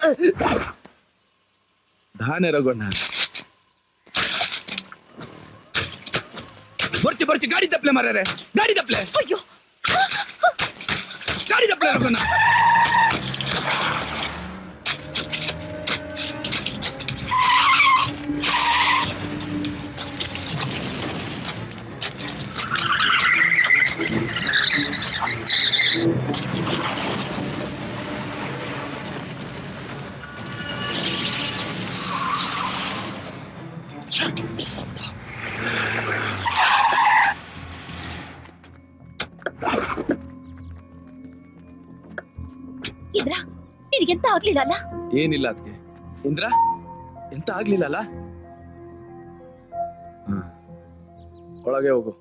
ಧಾನೆ ರಘೋಣ ಬರ್ತಿ ಬರ್ತಿ ಗಾಡಿ ತಪ್ಲೆ ಮಾರ್ಯಾರೆ ಗಾಡಿ ತಪ್ಲೆ ಅಯ್ಯೋ ಗಾಡಿ ತಪ್ಲೆ ರಘೋಣ ಇಂದ್ರ ನಿನಗೆಂತ ಆಗ್ಲಿಲ್ಲ ಅಲ್ಲ ಏನಿಲ್ಲ ಅದಕ್ಕೆ ಇಂದ್ರ ಎಂತ ಆಗ್ಲಿಲ್ಲ ಅಲ್ಲ ಹ. ಒಳಗೆ ಹೋಗು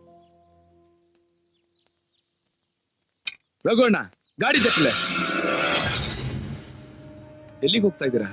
ರಘುವಣ್ಣ ಗಾಡಿ ತಪ್ಪಲೆ ಎಲ್ಲಿಗೆ ಹೋಗ್ತಾ ಇದ್ದೀರಾ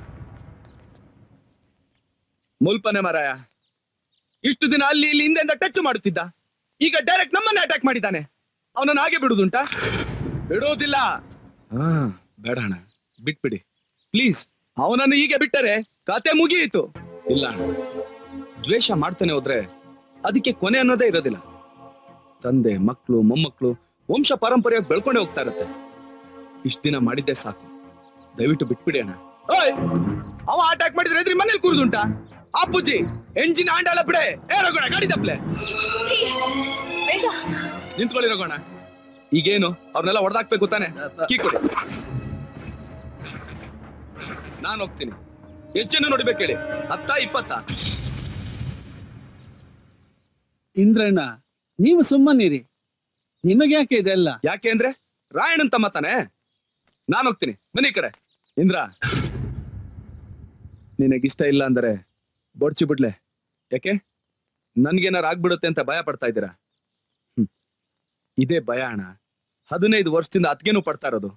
ಮುಲ್ಪನೆ ಮಾರಾಯ ಇಷ್ಟು ದಿನ ಅಲ್ಲಿ ಇಲ್ಲಿ ಹಿಂದೆಂದ ಟಚ್ ಮಾಡುತ್ತಿದ್ದ ಈಗ ಡೈರೆಕ್ಟ್ ನಮ್ಮನ್ನೇ ಅಟ್ಯಾಕ್ ಮಾಡಿದ್ದಾನೆ ಅವನನ್ನು ಹಾಗೆ ಬಿಡುವುದುಂಟಾ ಬಿಡುವುದಿಲ್ಲ ಹಾ ಬೇಡ ಅಣ್ಣ ಬಿಟ್ಬಿಡಿ ಪ್ಲೀಸ್ ಅವನನ್ನು ಹೀಗೆ ಬಿಟ್ಟರೆ ಕತೆ ಮುಗಿಯಿತು ಇಲ್ಲ ಅಣ್ಣ ದ್ವೇಷ ಮಾಡ್ತಾನೆ ಹೋದ್ರೆ ಅದಕ್ಕೆ ಕೊನೆ ಅನ್ನೋದೇ ಇರೋದಿಲ್ಲ ತಂದೆ ಮಕ್ಕಳು ಮೊಮ್ಮಕ್ಕಳು ವಂಶ ಪಾರಂಪರ್ಯವಾಗಿ ಬೆಳ್ಕೊಂಡೇ ಹೋಗ್ತಾ ಇರತ್ತೆ ಇಷ್ಟ ದಿನ ಮಾಡಿದ್ದೆ ಸಾಕು ದಯವಿಟ್ಟು ಬಿಟ್ಬಿಡಿ ಅಣ್ಣ ಓಯ್ ಅವ ಅಟ್ಯಾಕ್ ಮಾಡಿದ್ರೆ ಎದ್ರಿ ಮನೇಲಿ ಕೂರುದುಂಟಾ ಅಪ್ಪುಜಿ ಎಂಜಿನ್ ಆಂಡಾಳ ಬಿಡೆ ಏ ರಘೋಣ ಗಾಡಿ ತಪ್ಲೆ ಬೇಡ ನಿಂತ್ಕೊಳ್ಳಿ ರಘೋಣ ಈಗೇನು ಅವ್ರನ್ನೆಲ್ಲ ಹೊಡೆದಾಕ್ಬೇಕು ತಾನೆ ಕೀ ಕೊಡಿ ನಾನು ಹೋಗ್ತೀನಿ ಎಷ್ಟು ಜನ ನೋಡ್ಬೇಕು ಹೇಳಿ ಹತ್ತ ಇಪ್ಪತ್ತ ಇಂದ್ರಣ್ಣ ನೀವು ಸುಮ್ಮನಿರಿ ನಿಮಗೆ ಯಾಕೆ ಇದೆಲ್ಲ ಯಾಕೆ ಅಂದ್ರೆ ರಾಯಣ್ಣನ್ ತಮ್ಮ ತಾನೆ ನಾನು ಹೋಗ್ತೀನಿ ಬನ್ನಿ ಈ ಕಡೆ ಇಂದ್ರ ನಿನಗಿಷ್ಟ ಇಲ್ಲ ಅಂದರೆ ಬೊಡ್ಚಿ ಬಿಡ್ಲೆ ಯಾಕೆ ನನ್ಗೇನಾರು ಆಗ್ಬಿಡುತ್ತೆ ಅಂತ ಭಯ ಪಡ್ತಾ ಇದ್ದೀರಾ ಹ್ಮ್. ಇದೇ ಭಯ ಅಣ್ಣ ಹದಿನೈದು ವರ್ಷದಿಂದ ಅತ್ಗೇನು ಪಡ್ತಾ ಇರೋದು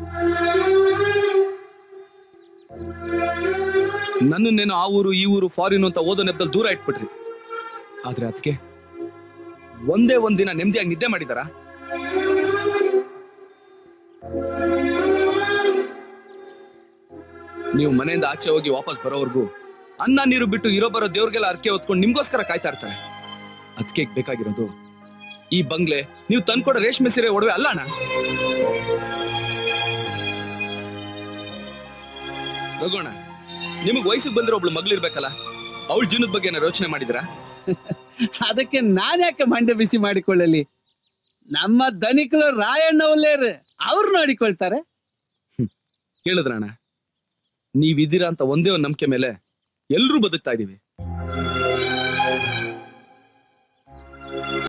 ನನ್ನನ್ನೇನೋ ಆ ಊರು ಈ ಊರು ಫಾರಿನ್ ಅಂತ ಓದೋ ನೆಪದಲ್ಲಿ ದೂರ ಇಟ್ಬಿಟ್ರಿ ಆದ್ರೆ ಅದಕ್ಕೆ ಒಂದೇ ಒಂದಿನ ನೆಮ್ಮದಿಯಾಗಿ ನಿದ್ದೆ ಮಾಡಿದಾರಾ ನೀವು ಮನೆಯಿಂದ ಆಚೆ ಹೋಗಿ ವಾಪಸ್ ಬರೋವರೆಗೂ ಅನ್ನ ನೀರು ಬಿಟ್ಟು ಇರೋ ಬರೋ ದೇವ್ರಿಗೆಲ್ಲ ಅರ್ಕೆ ಹೊತ್ಕೊಂಡು ನಿಮ್ಗೋಸ್ಕರ ಕಾಯ್ತಾ ಇರ್ತಾರೆ ಅದಕ್ಕೆ ಬೇಕಾಗಿರೋದು ಈ ಬಂಗ್ಲೆ ನೀವು ತಂದ್ಕೊಡೋ ರೇಷ್ಮೆ ಸೀರೆ ಒಡವೆ ಅಲ್ಲ ಅಣ್ಣ ರಘುಣ ನಿಮಗ್ ವಯಸ್ಸಿಗೆ ಬಂದಿರೋ ಒಬ್ಳು ಮಗಳಿರ್ಬೇಕಲ್ಲ ಅವಳ ಜೀವನದ ಬಗ್ಗೆ ಏನಾರು ಯೋಚನೆ ಮಾಡಿದ್ರಾ ಅದಕ್ಕೆ ನಾನ್ ಯಾಕೆ ಮಂಡೆ ಬಿಸಿ ಮಾಡಿಕೊಳ್ಳಲಿ ನಮ್ಮ ಧನಿಕರು ರಾಯಣ್ಣ ಒಲ್ಲೇರು ಅವ್ರು ನೋಡಿಕೊಳ್ತಾರೆ ಕೇಳಿದ್ರಣ್ಣ ನೀವಿದ್ದೀರಾ ಅಂತ ಒಂದೇ ಒಂದು ನಂಬಿಕೆ ಮೇಲೆ ಎಲ್ರೂ ಬದುಕ್ತಾ ಇದೀವಿ